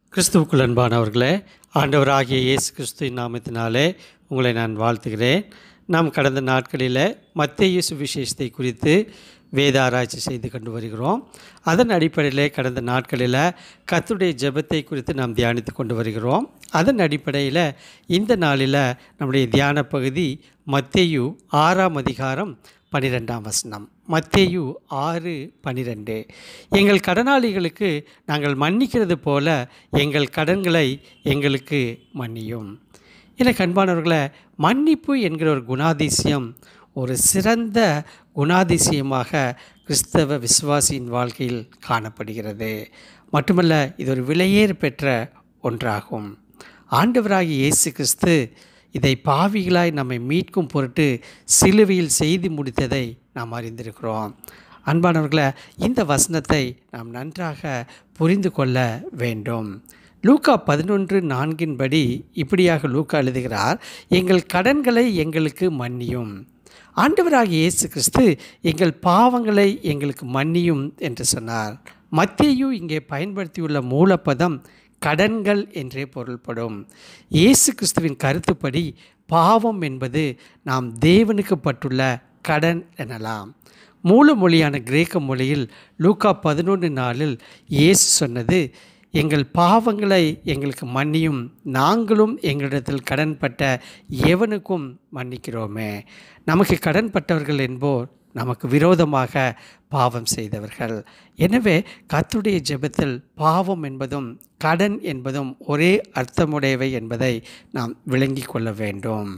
கிறிஸ்துவுக்குள் அன்பானவர்களே ஆண்டவராகிய இயேசு கிறிஸ்துவின் நாமத்தினாலே உங்களை நான் வாழ்த்துகிறேன் நாம் கடந்த நாட்களில் மத்திய சுவிசேஷத்தை குறித்து வேத ஆராய்ச்சி செய்து கொண்டு வருகிறோம் அதன் அடிப்படையில் கடந்த நாட்களில் கர்த்தருடைய ஜெபத்தை குறித்து நாம் தியானித்து கொண்டு வருகிறோம் அதன் அடிப்படையில் இந்த நாளில் நம்முடைய தியான பகுதி மத்தேயு ஆறாம் அதிகாரம் பனிரெண்டாம் வசனம் மத்தேயு ஆறு பனிரெண்டு எங்கள் கடனாளிகளுக்கு நாங்கள் மன்னிக்கிறது போல எங்கள் கடன்களை எங்களுக்கு மன்னியும் எனக்கு அன்பானவர்களை மன்னிப்பு என்கிற ஒரு குணாதிசயம் ஒரு சிறந்த குணாதிசயமாக கிறிஸ்தவ விசுவாசியின் வாழ்க்கையில் காணப்படுகிறது மட்டுமல்ல இது ஒரு விலையேறு பெற்ற ஒன்றாகும் ஆண்டவராகிய இயேசு கிறிஸ்து இதை பாவிகளாய் நம்மை மீட்கும் பொருட்டு சிலுவையில் செய்து முடித்ததை நாம் அறிந்திருக்கிறோம் அன்பானவர்களை இந்த வசனத்தை நாம் நன்றாக புரிந்து கொள்ள வேண்டும் லூக்கா பதினொன்று நான்கின்படி இப்படியாக லூக்கா எழுதுகிறார் எங்கள் கடன்களை எங்களுக்கு மன்னியும் ஆண்டவராகிய இயேசு கிறிஸ்து எங்கள் பாவங்களை எங்களுக்கு மன்னியும் என்று சொன்னார் மத்தேயு இங்கே பயன்படுத்தியுள்ள மூலப்பதம் கடன்கள் என்றே பொருள்படும் இயேசு கிறிஸ்துவின் கருத்துப்படி பாவம் என்பது நாம் தேவனுக்கு பட்டுள்ள கடன் எனலாம் மூல மொழியான கிரேக்க மொழியில் லூக்கா பதினொன்று நாளில் இயேசு சொன்னது எங்கள் பாவங்களை எங்களுக்கு மன்னியும் நாங்களும் எங்களிடத்தில் கடன்பட்ட எவனுக்கும் மன்னிக்கிறோமே நமக்கு கடன்பட்டவர்கள் என்போர் நமக்கு விரோதமாக பாவம் செய்தவர்கள் எனவே கர்த்தருடைய ஜெபத்தில் பாவம் என்பதும் கடன் என்பதும் ஒரே அர்த்தமுடையவை என்பதை நாம் விளங்கி கொள்ள வேண்டும்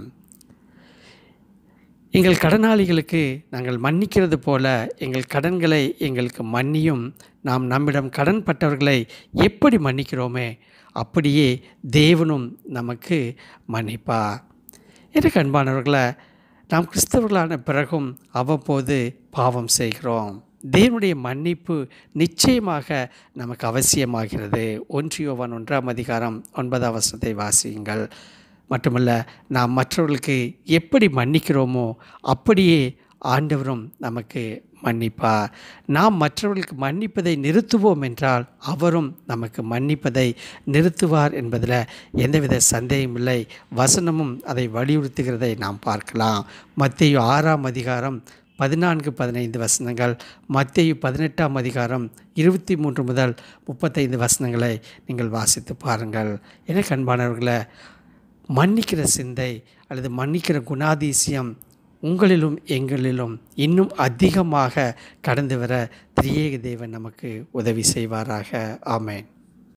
எங்கள் கடனாளிகளுக்கு நாங்கள் மன்னிக்கிறது போல எங்கள் கடன்களை எங்களுக்கு மன்னியும் நாம் நம்மிடம் கடன் பட்டவர்களை எப்படி மன்னிக்கிறோமே அப்படியே தேவனும் நமக்கு மன்னிப்பா எனக்கு அன்பானவர்களை நாம் கிறிஸ்தவர்களான பிறகும் அவ்வப்போது பாவம் செய்கிறோம் தேவனுடைய மன்னிப்பு நிச்சயமாக நமக்கு அவசியமாகிறது ஒன்றியோவான் ஒன்றாம் அதிகாரம் ஒன்பதாம் வசனத்தை வாசியுங்கள் மட்டுமல்ல நாம் மற்றவர்களுக்கு எப்படி மன்னிக்கிறோமோ அப்படியே ஆண்டவரும் நமக்கு மன்னிப்பார் நாம் மற்றவர்களுக்கு மன்னிப்பதை நிறுத்துவோம் என்றால் அவரும் நமக்கு மன்னிப்பதை நிறுத்துவார் என்பதில் எந்தவித சந்தேகமில்லை வசனமும் அதை வலியுறுத்துகிறதை நாம் பார்க்கலாம் மத்திய ஆறாம் அதிகாரம் பதினான்கு பதினைந்து வசனங்கள் மத்திய பதினெட்டாம் அதிகாரம் இருபத்தி மூன்று முதல் முப்பத்தைந்து வசனங்களை நீங்கள் வாசித்து பாருங்கள் எனக்கு அன்பானவர்களை மன்னிக்கிற சிந்தை அல்லது மன்னிக்கிற குணாதிசயம் உங்களிலும் எங்களிலும் இன்னும் அதிகமாக கடந்து வர திரியேக தேவன் நமக்கு உதவி செய்வாராக ஆமேன்